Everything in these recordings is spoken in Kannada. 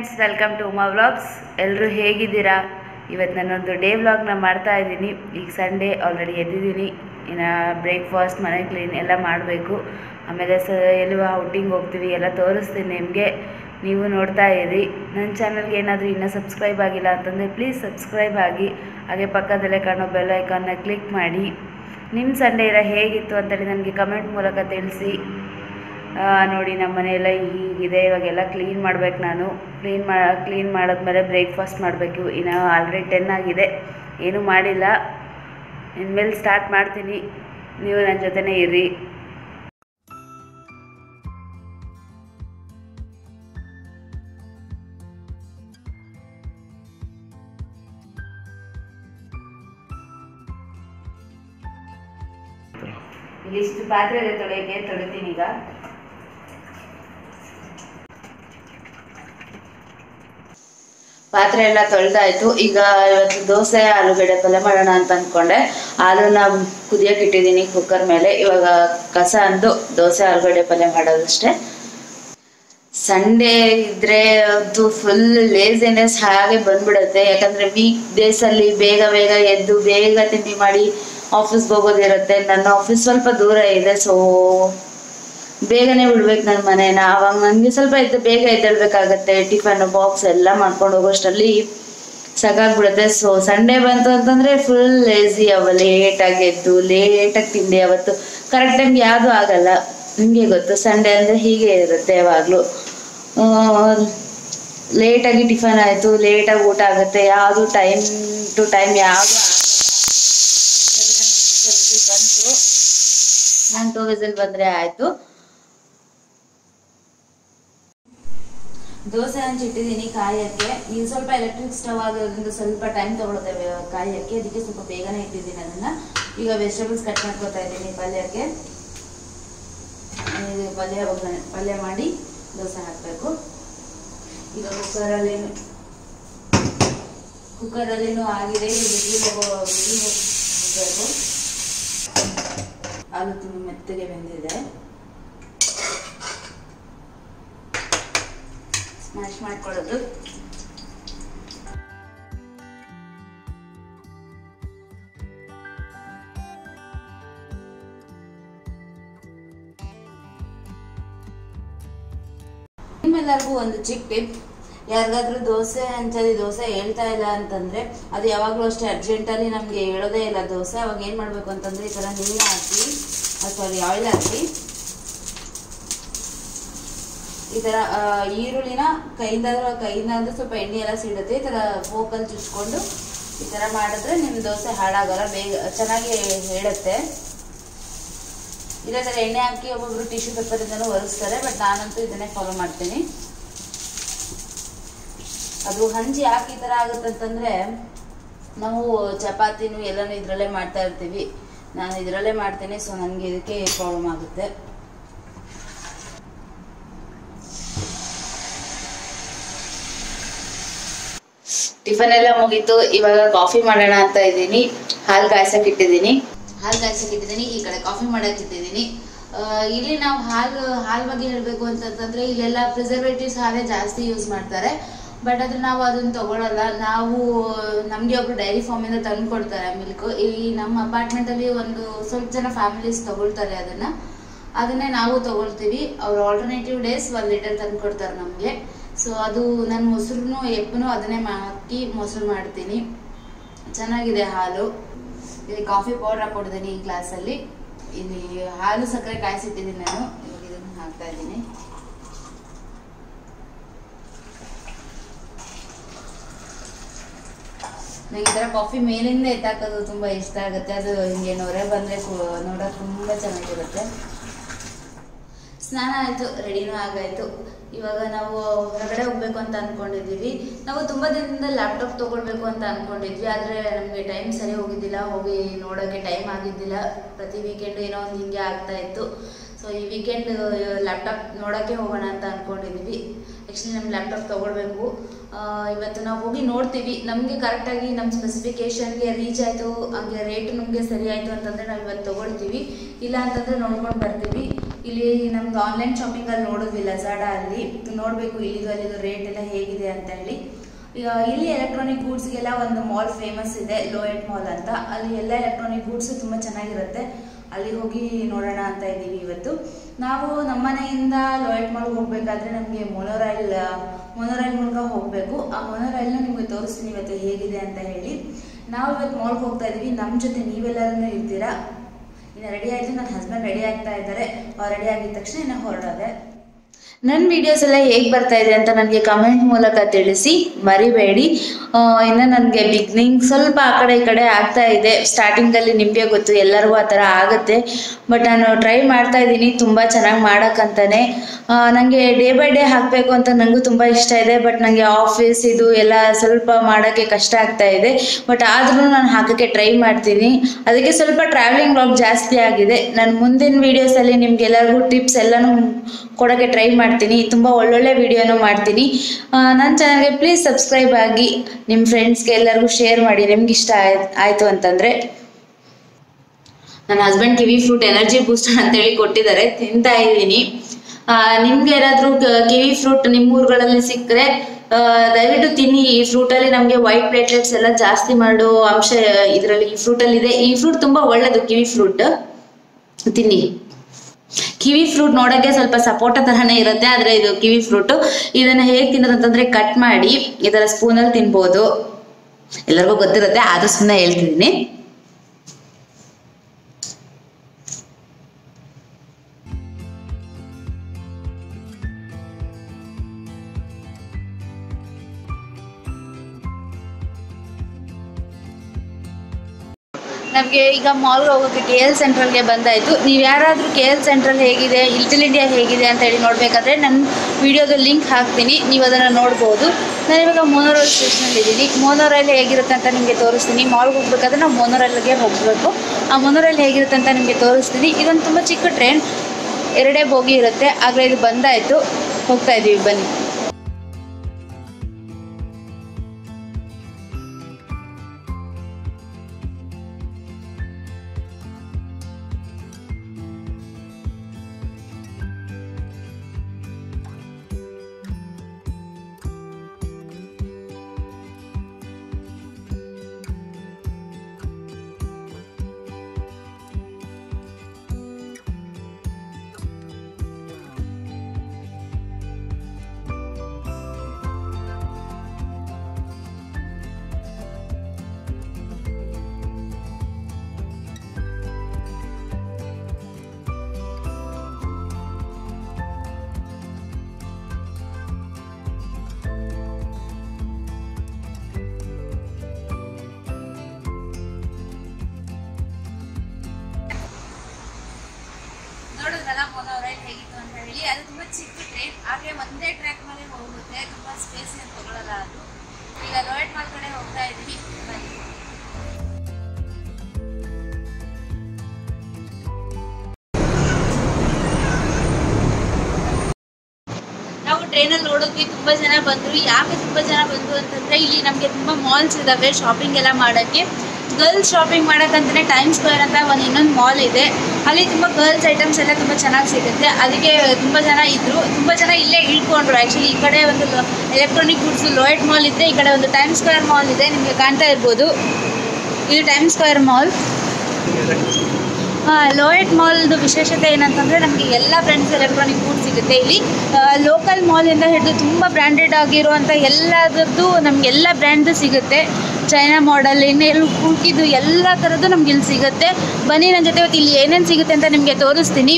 friends welcome to Uma vlogs ಎಲ್ಲರೂ ಹೇಗಿದ್ದೀರಾ ಇವತ್ತು ನಾನೊಂದು ಡೇ ವ್ಲಾಗ್ನ ಮಾಡ್ತಾ ಇದ್ದೀನಿ ಈಗ ಸಂಡೇ ಆಲ್ರೆಡಿ ಎದ್ದಿದ್ದೀನಿ ಇನ್ನು ಬ್ರೇಕ್ಫಾಸ್ಟ್ ಮನೆ ಕ್ಲೀನ್ ಎಲ್ಲ ಮಾಡಬೇಕು ಆಮೇಲೆ ಸ ಎಲ್ಲೂ ಔಟಿಂಗ್ ಹೋಗ್ತೀವಿ ಎಲ್ಲ ತೋರಿಸ್ತೀನಿ ನಿಮಗೆ ನೀವು ನೋಡ್ತಾ ಇರಿ ನನ್ನ ಚಾನಲ್ಗೆ ಏನಾದರೂ ಇನ್ನೂ ಸಬ್ಸ್ಕ್ರೈಬ್ ಆಗಿಲ್ಲ ಅಂತಂದರೆ ಪ್ಲೀಸ್ ಸಬ್ಸ್ಕ್ರೈಬ್ ಆಗಿ ಹಾಗೆ ಪಕ್ಕದಲ್ಲೇ ಕಾಣೋ ಬೆಲ್ ಐಕಾನ್ನ ಕ್ಲಿಕ್ ಮಾಡಿ ನಿಮ್ಮ ಸಂಡೇ ಎಲ್ಲ ಹೇಗಿತ್ತು ಅಂತೇಳಿ ನನಗೆ ಕಮೆಂಟ್ ಮೂಲಕ ತಿಳಿಸಿ ಆ, ನೋಡಿ ನಮ್ಮ ಮನೆಯೆಲ್ಲ ಹೀಗಿದೆ ಇವಾಗೆಲ್ಲ ಕ್ಲೀನ್ ಮಾಡ್ಬೇಕು ನಾನು ಕ್ಲೀನ್ ಮಾ ಕ್ಲೀನ್ ಮಾಡಿದ್ಮೇಲೆ ಬ್ರೇಕ್ಫಾಸ್ಟ್ ಮಾಡಬೇಕು ಇನ್ನು ಆಲ್ರೆಡಿ ಟೆನ್ ಆಗಿದೆ ಏನೂ ಮಾಡಿಲ್ಲ ಇನ್ಮೇಲೆ ಸ್ಟಾರ್ಟ್ ಮಾಡ್ತೀನಿ ನೀವು ನನ್ನ ಜೊತೆನೇ ಇರಿ ಇಲ್ಲಿ ಇಷ್ಟು ಪಾತ್ರೆ ಇದೆ ತೊಳೆಯೋಕ್ಕೆ ತೊಳಿತೀನಿ ಈಗ ಪಾತ್ರೆ ಎಲ್ಲ ತೊಳೆದಾಯ್ತು ಈಗ ಇವತ್ತು ದೋಸೆ ಆಲೂಗಡ್ಡೆ ಪಲ್ಯ ಮಾಡೋಣ ಅಂತ ಅಂದ್ಕೊಂಡೆ ಹಾಲನ್ನ ಕುದಿಯಕ್ಕೆ ಇಟ್ಟಿದ್ದೀನಿ ಕುಕ್ಕರ್ ಮೇಲೆ ಇವಾಗ ಕಸ ಅಂದು ದೋಸೆ ಆಲೂಗಡ್ಡೆ ಪಲ್ಯ ಮಾಡೋದಷ್ಟೇ ಸಂಡೇ ಇದ್ರೆ ಅದು ಫುಲ್ ಲೇಸಿನೆಸ್ ಹಾಗೆ ಬಂದ್ಬಿಡುತ್ತೆ ಯಾಕಂದ್ರೆ ವೀಕ್ ಡೇಸ್ ಅಲ್ಲಿ ಬೇಗ ಬೇಗ ಎದ್ದು ಬೇಗ ತಿಂಡಿ ಮಾಡಿ ಆಫೀಸ್ಗೆ ಹೋಗೋದಿರುತ್ತೆ ನನ್ನ ಆಫೀಸ್ ಸ್ವಲ್ಪ ದೂರ ಇದೆ ಸೊ ಬೇಗನೆ ಬಿಡ್ಬೇಕು ನನ್ನ ಮನೇನ ಅವಾಗ ನನಗೆ ಸ್ವಲ್ಪ ಎದ್ದು ಬೇಗ ಎದ್ದೇಳ್ಬೇಕಾಗತ್ತೆ ಟಿಫನ್ ಬಾಕ್ಸ್ ಎಲ್ಲ ಮಾಡ್ಕೊಂಡು ಹೋಗೋಷ್ಟರಲ್ಲಿ ಸಾಕಾಗ್ಬಿಡುತ್ತೆ ಸೊ ಸಂಡೇ ಬಂತು ಅಂತಂದ್ರೆ ಫುಲ್ ಲೇಸಿ ಅವ ಲೇಟಾಗಿ ಎದ್ದು ಲೇಟಾಗಿ ತಿಂಡಿ ಅವತ್ತು ಕರೆಕ್ಟ್ ಟೈಮ್ ಯಾವುದು ಆಗಲ್ಲ ನಿಮಗೆ ಗೊತ್ತು ಸಂಡೇ ಅಂದರೆ ಹೀಗೆ ಇರುತ್ತೆ ಯಾವಾಗಲೂ ಲೇಟಾಗಿ ಟಿಫನ್ ಆಯಿತು ಲೇಟಾಗಿ ಊಟ ಆಗುತ್ತೆ ಯಾವುದು ಟೈಮ್ ಟು ಟೈಮ್ ಯಾವುದು ಬಂತು ನಾನು ಟೂ ವಿಸಲ್ ಬಂದರೆ ಆಯಿತು ದೋಸೆ ಹಂಚಿಟ್ಟಿದ್ದೀನಿ ಕಾಯಕ್ಕೆ ಇದು ಸ್ವಲ್ಪ ಎಲೆಕ್ಟ್ರಿಕ್ ಸ್ಟವ್ ಆಗೋದ್ರಿಂದ ಸ್ವಲ್ಪ ಟೈಮ್ ತಗೊಳುತ್ತೆ ಬೆ- ಕಾಯಕ್ಕೆ ಅದಕ್ಕೆ ಸ್ವಲ್ಪ ಬೇಗನೆ ಇಟ್ಟಿದ್ದೀನಿ ಅದನ್ನ ಈಗ ವೆಜಿಟೇಬಲ್ಸ್ ಕಟ್ ಮಾಡ್ಕೊತಾ ಇದ್ದೀನಿ ಪಲ್ಯಕ್ಕೆ ಇದು ಪಲ್ಯ ಒಗ್ಗರಣೆ ಪಲ್ಯ ಮಾಡಿ ದೋಸೆ ಹಾಕಬೇಕು ಈಗ ಕುಕ್ಕರಲ್ಲಿ ಕುಕ್ಕರಲ್ಲಿನೂ ಆಗಿದೆ ಇದು ಬಿಸಿಲು ಬಿಸಿಲು ಹೋಗಬೇಕು ಆಲೂ ತುಂಬ ಮೆತ್ತಗೆ ಬೆಂದಿದೆ ಸ್ಮ್ಯಾಶ್ ಮಾಡ್ಕೊಳ್ಳೋದು ನಿಮ್ಮೆಲ್ಲರಿಗೂ ಒಂದು ಚಿಕ್ಕ ಟಿಪ್ ಯಾರಿಗಾದ್ರೂ ದೋಸೆ ಹಂಚಲಿ ದೋಸೆ ಹೇಳ್ತಾ ಇಲ್ಲ ಅಂತಂದ್ರೆ ಅದು ಯಾವಾಗಲೂ ಅಷ್ಟೇ ಅರ್ಜೆಂಟಲ್ಲಿ ನಮಗೆ ಹೇಳೋದೇ ಇಲ್ಲ ದೋಸೆ ಅವಾಗ ಏನು ಮಾಡಬೇಕು ಅಂತಂದ್ರೆ ಈ ಥರ ನೀರು ಹಾಕಿ ಸಾರಿ ಆಯಿಲ್ ಹಾಕಿ ಈ ತರ ಆ, ಈರುಳ್ಳಿನ ಕೈಯಿಂದ ಕೈಯಿಂದ ಅಂದ್ರೆ ಸ್ವಲ್ಪ ಎಣ್ಣೆ ಎಲ್ಲ ಸಿಡುತ್ತೆ ಈ ತರ ಫೋಕಲ್ಲಿ ಚುಚ್ಕೊಂಡು ಈ ತರ ಮಾಡಿದ್ರೆ ನಿಮ್ ದೋಸೆ ಹಾಳಾಗಲ್ಲ ಬೇಗ ಚೆನ್ನಾಗಿ ಹೇಳುತ್ತೆ ಇದೇ ತರ ಎಣ್ಣೆ ಹಾಕಿ ಒಬ್ಬೊಬ್ರು ಟಿಶ್ಯೂ ಪೇಪರ್ ಇಂದನೂ ಒರೆಸ್ತಾರೆ ಬಟ್ ನಾನಂತೂ ಇದನ್ನೇ ಫಾಲೋ ಮಾಡ್ತೀನಿ ಅದು ಹಂಚಿ ಯಾಕೆ ಈ ತರ ಆಗುತ್ತೆ ಅಂತಂದ್ರೆ ನಾವು ಚಪಾತಿನೂ ಎಲ್ಲನೂ ಇದ್ರಲ್ಲೇ ಮಾಡ್ತಾ ಇರ್ತೀವಿ ನಾನು ಇದರಲ್ಲೇ ಮಾಡ್ತೀನಿ ಸೊ ನನಗೆ ಇದಕ್ಕೆ ಪ್ರಾಬ್ಲಮ್ ಆಗುತ್ತೆ ಟಿಫನ್ ಎಲ್ಲ ಮುಗೀತು ಇವಾಗ ಕಾಫಿ ಮಾಡೋಣ ಅಂತ ಇದ್ದೀನಿ ಹಾಲು ಕಾಯ್ಸಕ್ ಇಟ್ಟಿದ್ದೀನಿ ಹಾಲು ಕಾಯ್ಸಕ್ ಇಟ್ಟಿದ್ದೀನಿ ಈ ಕಡೆ ಕಾಫಿ ಮಾಡಕ್ ಇಟ್ಟಿದ್ದೀನಿ ಆ, ಇಲ್ಲಿ ನಾವು ಹಾಲು ಹಾಲ್ ಬಗ್ಗೆ ಹೇಳಬೇಕು ಅಂತಂತಂದ್ರೆ ಇಲ್ಲೆಲ್ಲ ಪ್ರಿಸರ್ವೇಟಿವ್ಸ್ ಹಾಲೇ ಜಾಸ್ತಿ ಯೂಸ್ ಮಾಡ್ತಾರೆ ಬಟ್ ಆದ್ರೆ ನಾವು ಅದನ್ನ ತಗೊಳಲ್ಲ ನಾವು ನಮಗೆ ಒಬ್ರು ಡೈರಿ ಫಾರ್ಮ್ ಇಂದ ತಂದು ಕೊಡ್ತಾರೆ ಮಿಲ್ಕ್ ಇಲ್ಲಿ ನಮ್ಮ ಅಪಾರ್ಟ್ಮೆಂಟ್ ಅಲ್ಲಿ ಒಂದು ಸ್ವಲ್ಪ ಜನ ಫ್ಯಾಮಿಲೀಸ್ ತಗೊಳ್ತಾರೆ ಅದನ್ನ ಅದನ್ನೇ ನಾವು ತಗೊಳ್ತೀವಿ ಅವ್ರು ಆಲ್ಟರ್ನೇಟಿವ್ ಡೇಸ್ ಒಂದು ಲೀಟರ್ ತಂದು ಕೊಡ್ತಾರೆ ನಮಗೆ ಸೊ ಅದು ನಾನು ಮೊಸರು ಎಪ್ಪನು ಅದನ್ನೇ ಹಾಕಿ ಮೊಸರು ಮಾಡ್ತೀನಿ ಚೆನ್ನಾಗಿದೆ ಹಾಲು ಇಲ್ಲಿ ಕಾಫಿ ಪೌಡರ್ ಹಾಕೊಂಡಿದ್ದೀನಿ ಈ ಗ್ಲಾಸಲ್ಲಿ ಇಲ್ಲಿ ಹಾಲು ಸಕ್ಕರೆ ಕಾಯಿಸಿಟ್ಟಿದ್ದೀನಿ ನಾನು ಇವಾಗ ಇದನ್ನು ಹಾಕ್ತಾ ಇದ್ದೀನಿ ನಂಗೆ ಈ ಥರ ಕಾಫಿ ಮೇಲಿಂದ ಎತ್ತಾಕೋದು ತುಂಬ ಇಷ್ಟ ಆಗುತ್ತೆ ಅದು ಹಿಂಗೆ ನೊರೆ ಬಂದರೆ ನೋಡೋಕೆ ತುಂಬ ಚೆನ್ನಾಗಿರುತ್ತೆ ಸ್ನಾನ ಆಯಿತು ರೆಡಿನೂ ಆಗಾಯಿತು ಇವಾಗ ನಾವು ಹೊರಗಡೆ ಹೋಗ್ಬೇಕು ಅಂತ ಅನ್ಕೊಂಡಿದ್ದೀವಿ ನಾವು ತುಂಬ ದಿನದಿಂದ ಲ್ಯಾಪ್ಟಾಪ್ ತೊಗೊಳ್ಬೇಕು ಅಂತ ಅನ್ಕೊಂಡಿದ್ವಿ ಆದರೆ ನಮಗೆ ಟೈಮ್ ಸರಿ ಹೋಗಿದ್ದಿಲ್ಲ ಹೋಗಿ ನೋಡೋಕ್ಕೆ ಟೈಮ್ ಆಗಿದ್ದಿಲ್ಲ ಪ್ರತಿ ವೀಕೆಂಡು ಏನೋ ಒಂದು ಹಿಂಗೆ ಆಗ್ತಾ ಇತ್ತು ಸೊ ಈ ವೀಕೆಂಡ್ ಲ್ಯಾಪ್ಟಾಪ್ ನೋಡೋಕ್ಕೆ ಹೋಗೋಣ ಅಂತ ಅನ್ಕೊಂಡಿದ್ದೀವಿ ಆ್ಯಕ್ಚುಲಿ ನಮ್ಮ ಲ್ಯಾಪ್ಟಾಪ್ ತೊಗೊಳ್ಬೇಕು ಆ, ಇವತ್ತು ನಾವು ಹೋಗಿ ನೋಡ್ತೀವಿ ನಮಗೆ ಕರೆಕ್ಟಾಗಿ ನಮ್ಮ ಸ್ಪೆಸಿಫಿಕೇಷನ್ಗೆ ರೀಚ್ ಆಯಿತು ಹಂಗೆ ರೇಟ್ ನಮಗೆ ಸರಿ ಆಯಿತು ಅಂತಂದರೆ ನಾವು ಇವತ್ತು ತೊಗೊಳ್ತೀವಿ ಇಲ್ಲ ಅಂತಂದರೆ ನೋಡ್ಕೊಂಡು ಬರ್ತೀವಿ ಇಲ್ಲಿ ನಮ್ದು ಆನ್ಲೈನ್ ಶಾಪಿಂಗಲ್ಲಿ ನೋಡಿದ್ವಿ ಲಜಾಡಾ ಅಲ್ಲಿ ನೋಡಬೇಕು ಇಲ್ಲಿದು ಅಲ್ಲಿದು ರೇಟ್ ಎಲ್ಲ ಹೇಗಿದೆ ಅಂತ ಹೇಳಿ ಈಗ ಇಲ್ಲಿ ಎಲೆಕ್ಟ್ರಾನಿಕ್ ಗೂಡ್ಸ್ಗೆಲ್ಲ ಒಂದು ಮಾಲ್ ಫೇಮಸ್ ಇದೆ ಲೋಯಟ್ ಮಾಲ್ ಅಂತ ಅಲ್ಲಿ ಎಲ್ಲ ಎಲೆಕ್ಟ್ರಾನಿಕ್ ಗೂಡ್ಸ್ ತುಂಬ ಚೆನ್ನಾಗಿರುತ್ತೆ ಅಲ್ಲಿ ಹೋಗಿ ನೋಡೋಣ ಅಂತ ಇದ್ದೀವಿ ಇವತ್ತು ನಾವು ನಮ್ಮನೆಯಿಂದ ಲೋಯಟ್ ಮಾಲ್ ಹೋಗಬೇಕಾದ್ರೆ ನಮಗೆ ಮೊನೋರೈಲ್ ಮೊನೋರೈಲ್ ಮೂಲಕ ಹೋಗಬೇಕು ಆ ಮೊನೋರೈಲ್ನ ನಿಮಗೆ ತೋರಿಸ್ತೀನಿ ಇವತ್ತು ಹೇಗಿದೆ ಅಂತ ಹೇಳಿ ನಾವು ಇವತ್ತು ಮಾಲ್ಗೆ ಹೋಗ್ತಾ ಇದ್ದೀವಿ ನಮ್ಮ ಜೊತೆ ನೀವೆಲ್ಲರೂ ಇರ್ತೀರಾ ಇನ್ನು ರೆಡಿ ಆಯಿತು ನನ್ನ ಹಸ್ಬೆಂಡ್ ರೆಡಿ ಆಗ್ತಾ ಇದ್ದಾರೆ ಅವ್ರು ರೆಡಿ ಆಗಿದ ತಕ್ಷಣ ಇನ್ನು ಹೊರಡೋದೆ ನನ್ನ ವಿಡಿಯೋಸ್ ಎಲ್ಲ ಹೇಗೆ ಬರ್ತಾ ಇದೆ ಅಂತ ನನಗೆ ಕಮೆಂಟ್ ಮೂಲಕ ತಿಳಿಸಿ ಮರಿಬೇಡಿ ಆ, ಇನ್ನು ನನಗೆ ಬಿಗ್ನಿಂಗ್ ಸ್ವಲ್ಪ ಆ ಕಡೆ ಈ ಕಡೆ ಆಗ್ತಾ ಇದೆ ಸ್ಟಾರ್ಟಿಂಗಲ್ಲಿ ನಿಮಗೆ ಗೊತ್ತು ಎಲ್ಲರಿಗೂ ಆ ಥರ ಆಗುತ್ತೆ ಬಟ್ ನಾನು ಟ್ರೈ ಮಾಡ್ತಾ ಇದ್ದೀನಿ ತುಂಬ ಚೆನ್ನಾಗಿ ಮಾಡೋಕ್ಕಂತಾನೆ ನನಗೆ ಡೇ ಬೈ ಡೇ ಹಾಕಬೇಕು ಅಂತ ನನಗೂ ತುಂಬ ಇಷ್ಟ ಇದೆ ಬಟ್ ನನಗೆ ಆಫೀಸ್ ಇದು ಎಲ್ಲ ಸ್ವಲ್ಪ ಮಾಡೋಕ್ಕೆ ಕಷ್ಟ ಆಗ್ತಾ ಇದೆ ಬಟ್ ಆದ್ರೂ ನಾನು ಹಾಕೋಕ್ಕೆ ಟ್ರೈ ಮಾಡ್ತೀನಿ ಅದಕ್ಕೆ ಸ್ವಲ್ಪ ಟ್ರಾವೆಲಿಂಗ್ ಬ್ಲಾಗ್ ಜಾಸ್ತಿ ಆಗಿದೆ ನಾನು ಮುಂದಿನ ವೀಡಿಯೋಸಲ್ಲಿ ನಿಮ್ಗೆಲ್ಲರಿಗೂ ಟಿಪ್ಸ್ ಎಲ್ಲನೂ ಕೊಡೋಕ್ಕೆ ಟ್ರೈ ಮಾಡ್ತೀನಿ ತುಂಬ ಒಳ್ಳೊಳ್ಳೆ ವಿಡಿಯೋನೂ ಮಾಡ್ತೀನಿ ನನ್ನ ಚಾನಲ್ಗೆ ಪ್ಲೀಸ್ ಸಬ್ಸ್ಕ್ರೈಬ್ ಆಗಿ ನಿಮ್ಮ ಫ್ರೆಂಡ್ಸ್ಗೆ ಎಲ್ಲರಿಗೂ ಶೇರ್ ಮಾಡಿ ನಿಮ್ಗೆ ಇಷ್ಟ ಆಯ್- ಆಯ್ತು ಅಂತಂದರೆ ನನ್ನ husband kiwi fruit energy booster ಅಂತೇಳಿ ಕೊಟ್ಟಿದ್ದಾರೆ ತಿಂತಾ ಇದ್ದೀನಿ ನಿಮ್ಗೆ ಏನಾದರೂ ಕಿವಿ ಫ್ರೂಟ್ ನಿಮ್ಮ ಊರುಗಳಲ್ಲಿ ಸಿಕ್ಕರೆ ಆ, ದಯವಿಟ್ಟು ತಿನ್ನಿ ಈ ಫ್ರೂಟಲ್ಲಿ ನಮಗೆ ವೈಟ್ ಪ್ಲೇಟ್ಲೆಟ್ಸ್ ಎಲ್ಲ ಜಾಸ್ತಿ ಮಾಡೋ ಅಂಶ ಇದರಲ್ಲಿ ಈ ಫ್ರೂಟಲ್ಲಿ ಇದೆ ಈ ಫ್ರೂಟ್ ತುಂಬ ಒಳ್ಳೆಯದು ಕಿವಿ ಫ್ರೂಟ್ ತಿನ್ನಿ ಕಿವಿ ಫ್ರೂಟ್ ನೋಡೋಕ್ಕೆ ಸ್ವಲ್ಪ ಸಪೋಟ ತರನೇ ಇರುತ್ತೆ ಆದರೆ ಇದು ಕಿವಿ ಫ್ರೂಟು ಇದನ್ನು ಹೇಗೆ ತಿನ್ನೋದು ಅಂತಂದರೆ ಕಟ್ ಮಾಡಿ ಈ ಥರ ಸ್ಪೂನಲ್ಲಿ ತಿನ್ಬೋದು ಎಲ್ಲರಿಗೂ ಗೊತ್ತಿರುತ್ತೆ ಆದರೂ ಸುಮ್ಮನೆ ಹೇಳ್ತಿದ್ದೀನಿ ನಮಗೆ ಈಗ ಮಾಲ್ಗೆ ಹೋಗೋಕ್ಕೆ ಕೆ ಎಲ್ ಸೆಂಟ್ರಲ್ಗೆ ಬಂದಾಯಿತು ನೀವು ಯಾರಾದರೂ ಕೆ ಎಲ್ ಸೆಂಟ್ರಲ್ ಹೇಗಿದೆ ಲಿಟಲ್ ಇಂಡಿಯಾ ಹೇಗಿದೆ ಅಂತ ಹೇಳಿ ನೋಡಬೇಕಾದ್ರೆ ನನ್ನ ವಿಡಿಯೋದ ಲಿಂಕ್ ಹಾಕ್ತೀನಿ ನೀವು ಅದನ್ನು ನೋಡ್ಬೋದು ನಾನು ಇವಾಗ ಮೋನೋರೈಲ್ ಸ್ಟೇಷನಲ್ಲಿ ಇದ್ದೀನಿ ಮೋನೋರೈಲ್ ಹೇಗಿರುತ್ತೆ ಅಂತ ನಿಮಗೆ ತೋರಿಸ್ತೀನಿ ಮಾಲ್ಗೆ ಹೋಗ್ಬೇಕಾದ್ರೆ ನಾವು ಮೋನೋರೈಲ್ಗೆ ಹೋಗಬೇಕು ಆ ಮೋನೋರೈಲ್ ಹೇಗಿರುತ್ತೆ ಅಂತ ನಿಮಗೆ ತೋರಿಸ್ತೀನಿ ಇದೊಂದು ತುಂಬ ಚಿಕ್ಕ ಟ್ರೈನ್ ಎರಡೇ ಬೋಗಿ ಇರುತ್ತೆ ಆಗಲೇ ಇದು ಬಂದಾಯಿತು ಹೋಗ್ತಾ ಇದ್ದೀವಿ ಬನ್ನಿ ನೋಡಿದ್ರಲ್ಲ ಮೊನೋರೈಲ್ ಹೇಗಿತ್ತು ಅಂತ ಹೇಳಿ ಅದು ತುಂಬ ಚಿಕ್ಕ ಟ್ರೈನ್ ಹಾಗೆ ಒಂದೇ ಟ್ರ್ಯಾಕ್ ಮೇಲೆ ಹೋಗುತ್ತೆ ತುಂಬ ಸ್ಪೇಸ್ ಏನು ತಗೊಳ್ಳಲ್ಲ ಅದು ಈಗ ಲೋಯಟ್ ಮಾಲ್ ಕಡೆ ಹೋಗ್ತಾ ಇದ್ದೀವಿ ಬನ್ನಿ ನಾವು ಟ್ರೈನಲ್ಲಿ ನೋಡಿದ್ವಿ ತುಂಬ ಜನ ಬಂದರು ಯಾಕೆ ತುಂಬ ಜನ ಬಂದರು ಅಂತಂದರೆ ಇಲ್ಲಿ ನಮಗೆ ತುಂಬ ಮಾಲ್ಸ್ ಇದ್ದಾವೆ ಶಾಪಿಂಗ್ ಎಲ್ಲ ಮಾಡೋಕ್ಕೆ ಗರ್ಲ್ಸ್ ಶಾಪಿಂಗ್ ಮಾಡೋಕ್ಕಂತಲೇ ಟೈಮ್ ಸ್ಕ್ವೇರ್ ಅಂತ ಒಂದು ಇನ್ನೊಂದು ಮಾಲ್ ಇದೆ ಅಲ್ಲಿ ತುಂಬ ಗರ್ಲ್ಸ್ ಐಟಮ್ಸ್ ಎಲ್ಲ ತುಂಬ ಚೆನ್ನಾಗಿ ಸಿಗುತ್ತೆ ಅದಕ್ಕೆ ತುಂಬ ಜನ ಇದ್ದರು ತುಂಬ ಜನ ಇಲ್ಲೇ ಇಳ್ಕೊಂಡ್ರು ಆ್ಯಕ್ಚುಲಿ ಈ ಕಡೆ ಒಂದು ಎಲೆಕ್ಟ್ರಾನಿಕ್ ಗುಡ್ಸ್ ಲೋಯಟ್ ಮಾಲ್ ಇದೆ ಈ ಕಡೆ ಒಂದು ಟೈಮ್ ಸ್ಕ್ವೇರ್ ಮಾಲ್ ಇದೆ ನಿಮಗೆ ಕಾಣ್ತಾ ಇರ್ಬೋದು ಇದು ಟೈಮ್ ಸ್ಕ್ವೇರ್ ಮಾಲ್ ಲೋಯಟ್ ಮಾಲ್ದು ವಿಶೇಷತೆ ಏನಂತಂದರೆ ನಮಗೆ ಎಲ್ಲ ಬ್ರ್ಯಾಂಡ್ಸ್ ಎಲೆಕ್ಟ್ರಾನಿಕ್ ಗೂಡ್ಸ್ ಸಿಗುತ್ತೆ ಇಲ್ಲಿ ಲೋಕಲ್ ಮಾಲಿಂದ ಹಿಡಿದು ತುಂಬ ಬ್ರ್ಯಾಂಡೆಡ್ ಆಗಿರುವಂಥ ಎಲ್ಲದರದ್ದು ನಮ್ಗೆ ಎಲ್ಲ ಬ್ರ್ಯಾಂಡ್ದು ಸಿಗುತ್ತೆ ಚೈನಾ ಮಾಡೆಲ್ ಇನ್ನೆಲ್ಲ ಉಳ್ಕಿದ್ದು ಎಲ್ಲ ಥರದ್ದು ನಮ್ಗೆ ಇಲ್ಲಿ ಸಿಗುತ್ತೆ ಬನ್ನಿ ನನ್ನ ಜೊತೆ ಇವತ್ತು ಇಲ್ಲಿ ಏನೇನು ಸಿಗುತ್ತೆ ಅಂತ ನಿಮಗೆ ತೋರಿಸ್ತೀನಿ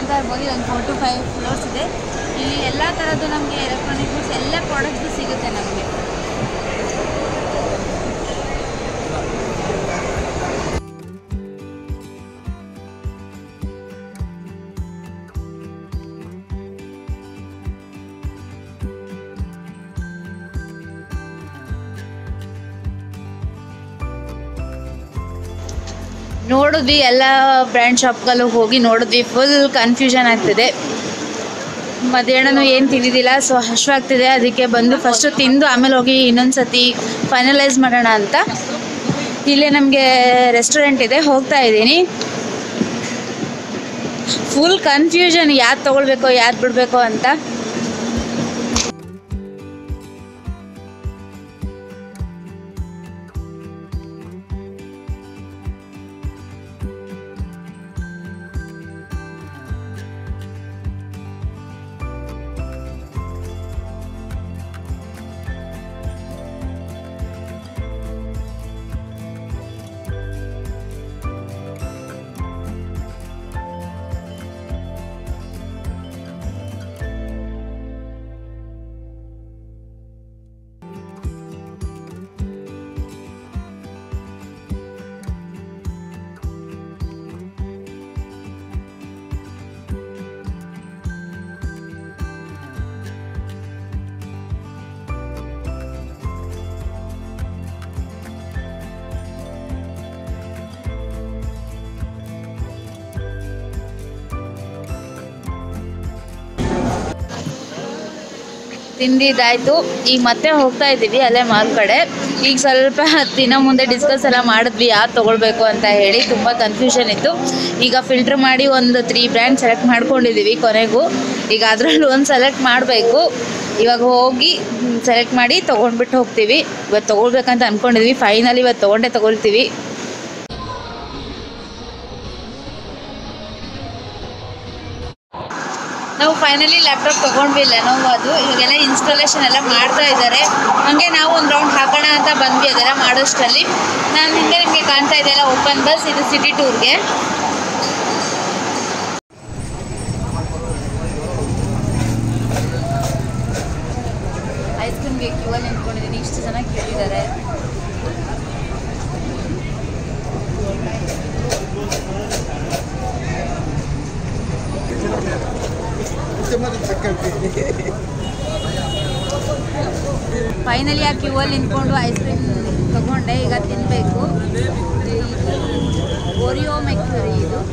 ಕಾಣ್ತಾ ಇರ್ಬೋದು ಒಂದು ಫೋರ್ ಟು ಫೈವ್ ಫ್ಲೋರ್ಸ್ ಇದೆ ಇಲ್ಲಿ ಎಲ್ಲ ಥರದ್ದು ನಮಗೆ ಎಲೆಕ್ಟ್ರಾನಿಕ್ ಗೂಡ್ಸ್ ಎಲ್ಲ ಪ್ರಾಡಕ್ಟ್ಸು ಸಿಗುತ್ತೆ ನಮಗೆ ನೋಡಿದ್ವಿ ಎಲ್ಲ ಬ್ರ್ಯಾಂಡ್ ಶಾಪ್ಗಳು ಹೋಗಿ ನೋಡಿದ್ವಿ ಫುಲ್ ಕನ್ಫ್ಯೂಷನ್ ಆಗ್ತಿದೆ ಮಧ್ಯಾಹ್ನನೂ ಏನು ತಿಂದಿದ್ದಿಲ್ಲ ಸೊ ಹಶ್ವಾಗ್ತಿದೆ ಅದಕ್ಕೆ ಬಂದು ಫಸ್ಟು ತಿಂದು ಆಮೇಲೆ ಹೋಗಿ ಇನ್ನೊಂದು ಸತಿ ಫೈನಲೈಸ್ ಮಾಡೋಣ ಅಂತ ಇಲ್ಲೇ ನಮಗೆ ರೆಸ್ಟೋರೆಂಟ್ ಇದೆ ಹೋಗ್ತಾ ಇದ್ದೀನಿ ಫುಲ್ ಕನ್ಫ್ಯೂಷನ್ ಯಾವ್ದು ತೊಗೊಳ್ಬೇಕೋ ಯಾವ್ದು ಬಿಡಬೇಕೋ ಅಂತ ತಿಂದಿದ್ದಾಯ್ತು ಈಗ ಮತ್ತೆ ಹೋಗ್ತಾ ಇದ್ದೀವಿ ಅಲ್ಲೇ ಮಾಲ್ ಕಡೆ ಈಗ ಸ್ವಲ್ಪ ದಿನ ಮುಂದೆ ಡಿಸ್ಕಸ್ ಎಲ್ಲ ಮಾಡಿದ್ವಿ ಯಾವ್ದು ತೊಗೊಳ್ಬೇಕು ಅಂತ ಹೇಳಿ ತುಂಬ ಕನ್ಫ್ಯೂಷನ್ ಇತ್ತು ಈಗ ಫಿಲ್ಟರ್ ಮಾಡಿ ಒಂದು ತ್ರೀ ಬ್ರ್ಯಾಂಡ್ ಸೆಲೆಕ್ಟ್ ಮಾಡ್ಕೊಂಡಿದ್ದೀವಿ ಕೊನೆಗೂ ಈಗ ಅದರಲ್ಲೂ ಒಂದು ಸೆಲೆಕ್ಟ್ ಮಾಡಬೇಕು ಇವಾಗ ಹೋಗಿ ಸೆಲೆಕ್ಟ್ ಮಾಡಿ ತೊಗೊಂಡ್ಬಿಟ್ಟು ಹೋಗ್ತೀವಿ ಇವತ್ತು ತೊಗೊಳ್ಬೇಕಂತ ಅಂದ್ಕೊಂಡಿದ್ವಿ ಫೈನಲ್ ಇವತ್ತು ತೊಗೊಂಡೇ ತೊಗೊಳ್ತೀವಿ ನಾವು ಫೈನಲಿ ಲ್ಯಾಪ್ಟಾಪ್ ತೊಗೊಂಡ್ವಿ ಲೆನೋವೋ ಅದು ಇವಾಗೆಲ್ಲ ಇನ್ಸ್ಟಾಲೇಷನ್ ಎಲ್ಲ ಮಾಡ್ತಾ ಇದ್ದಾರೆ ಹಾಗೆ ನಾವು ಒಂದು ರೌಂಡ್ ಹಾಕೋಣ ಅಂತ ಬಂದ್ವಿ ಅದೆಲ್ಲ ಮಾಡೋಷ್ಟರಲ್ಲಿ ನಾನು ಹಿಂದೆ ನಿಮಗೆ ಕಾಣ್ತಾ ಇದೆಯಲ್ಲ ಓಪನ್ ಬಸ್ ಇದು ಸಿಟಿ ಟೂರ್ಗೆ ಐಸ್ ಕ್ರೀಮ್ಗೆ ಕ್ಯೂ ಅಲ್ಲಿ ನಿಂತ್ಕೊಂಡಿದ್ದೀನಿ ಇಷ್ಟು ಜನ ಕೇಳಿದ್ದಾರೆ ಫೈನಲಿ ಆ ಕ್ಯೂ ಅಲ್ಲಿ ನಿಂತ್ಕೊಂಡು ಐಸ್ ಕ್ರೀಮ್ ತಗೊಂಡೆ ಈಗ ತಿನ್ನಬೇಕು ಓರಿಯೋ ಮೆಕ್ಯೂರಿ ಇದು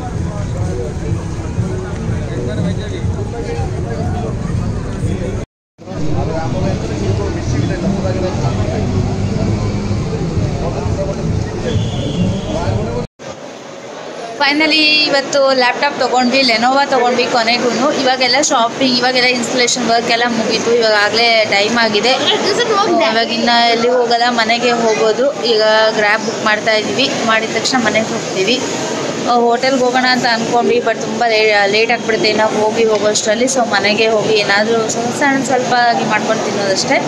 ಫೈನಲಿ ಇವತ್ತು ಲ್ಯಾಪ್ಟಾಪ್ ತೊಗೊಂಡ್ವಿ ಲೆನೋವಾ ತೊಗೊಂಡ್ವಿ ಕೊನೆಗೂ ಇವಾಗೆಲ್ಲ ಶಾಪಿಂಗ್ ಇವಾಗೆಲ್ಲ ಇನ್ಸ್ಟಲೇಷನ್ ವರ್ಕ್ ಎಲ್ಲ ಮುಗೀತು ಇವಾಗ ಆಗಲೇ ಟೈಮ್ ಆಗಿದೆ ಇವಾಗ ಇನ್ನು ಎಲ್ಲಿ ಹೋಗಲ್ಲ ಮನೆಗೆ ಹೋಗೋದು ಈಗ ಗ್ರ್ಯಾಬ್ ಬುಕ್ ಮಾಡ್ತಾ ಇದ್ದೀವಿ ಮಾಡಿದ ತಕ್ಷಣ ಮನೆಗೆ ಹೋಗ್ತೀವಿ ಹೋಟೆಲ್ಗೆ ಹೋಗೋಣ ಅಂತ ಅಂದ್ಕೊಂಡ್ವಿ ಬಟ್ ತುಂಬ ಲೇಟ್ ಆಗಿಬಿಡುತ್ತೆ ನಾವು ಹೋಗಿ ಹೋಗೋಷ್ಟರಲ್ಲಿ ಸೊ ಮನೆಗೆ ಹೋಗಿ ಏನಾದರೂ ಸಣ್ಣ ಸ್ವಲ್ಪ ಆಗಿ ಮಾಡ್ಕೊಂಡು ತಿನ್ನೋದಷ್ಟೇ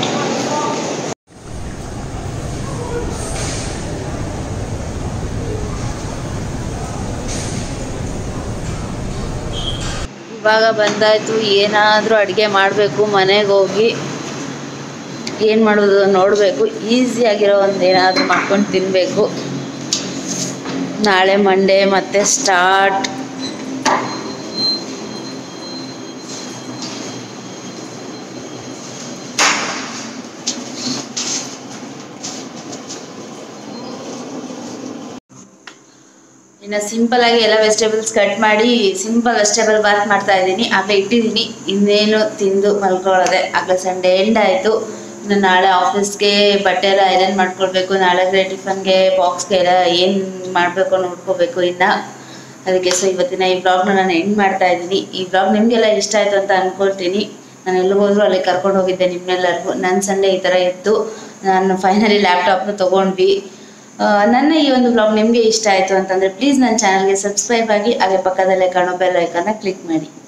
ಇವಾಗ ಬಂದಾಯಿತು ಏನಾದರೂ ಅಡುಗೆ ಮಾಡಬೇಕು ಮನೆಗೆ ಹೋಗಿ ಏನು ಮಾಡೋದು ನೋಡಬೇಕು ಈಸಿಯಾಗಿರೋ ಒಂದು ಏನಾದರೂ ಮಾಡ್ಕೊಂಡು ತಿನ್ನಬೇಕು ನಾಳೆ ಮಂಡೇ ಮತ್ತೆ ಸ್ಟಾರ್ಟ್ ಇನ್ನು ಸಿಂಪಲ್ ಆಗಿ ಎಲ್ಲ ವೆಜಿಟೇಬಲ್ಸ್ ಕಟ್ ಮಾಡಿ ಸಿಂಪಲ್ ವೆಜಿಟೇಬಲ್ ಬಾತ್ ಮಾಡ್ತಾ ಇದ್ದೀನಿ ಆಗಲೇ ಇಟ್ಟಿದ್ದೀನಿ ಇನ್ನೇನು ತಿಂದು ಮಲ್ಕೊಳ್ಳೋದೆ ಆಗಲೇ ಸಂಡೇ ಎಂಡ್ ಆಯಿತು ಇನ್ನು ನಾಳೆ ಆಫೀಸ್ಗೆ ಬಟ್ಟೆ ಎಲ್ಲ ಐರನ್ ಮಾಡ್ಕೊಳ್ಬೇಕು ನಾಳೆ ಟಿಫನ್ಗೆ ಬಾಕ್ಸ್ಗೆ ಎಲ್ಲ ಏನು ಮಾಡಬೇಕು ನೋಡ್ಕೋಬೇಕು ಇನ್ನು ಅದಕ್ಕೆ ಸೊ ಇವತ್ತಿನ ಈ ಬ್ಲಾಗ್ನ ನಾನು ಎಂಡ್ ಮಾಡ್ತಾ ಇದ್ದೀನಿ ಈ ಬ್ಲಾಗ್ ನಿಮಗೆಲ್ಲ ಇಷ್ಟ ಆಯಿತು ಅಂತ ಅಂದ್ಕೊಳ್ತೀನಿ ನಾನು ಎಲ್ಲಿಗೆ ಹೋದ್ರು ಅಲ್ಲಿ ಕರ್ಕೊಂಡು ಹೋಗಿದ್ದೆ ನಿಮ್ಮೆಲ್ಲರಿಗೂ ನನ್ನ ಸಂಡೇ ಈ ಥರ ಇತ್ತು ನಾನು ಫೈನಲಿ ಲ್ಯಾಪ್ಟಾಪ್ನ ತೊಗೊಂಡ್ವಿ ಆ, ನನ್ನ ಈ ಒಂದು ಬ್ಲಾಗ್ ನಿಮಗೆ ಇಷ್ಟ ಆಯಿತು ಅಂತಂದರೆ ಪ್ಲೀಸ್ ನನ್ನ ಚಾನಲ್ಗೆ ಸಬ್ಸ್ಕ್ರೈಬ್ ಆಗಿ ಹಾಗೆ ಪಕ್ಕದಲ್ಲೇ ಕಾಣೋ ಬೆಲ್ ಐಕನ್ನ ಕ್ಲಿಕ್ ಮಾಡಿ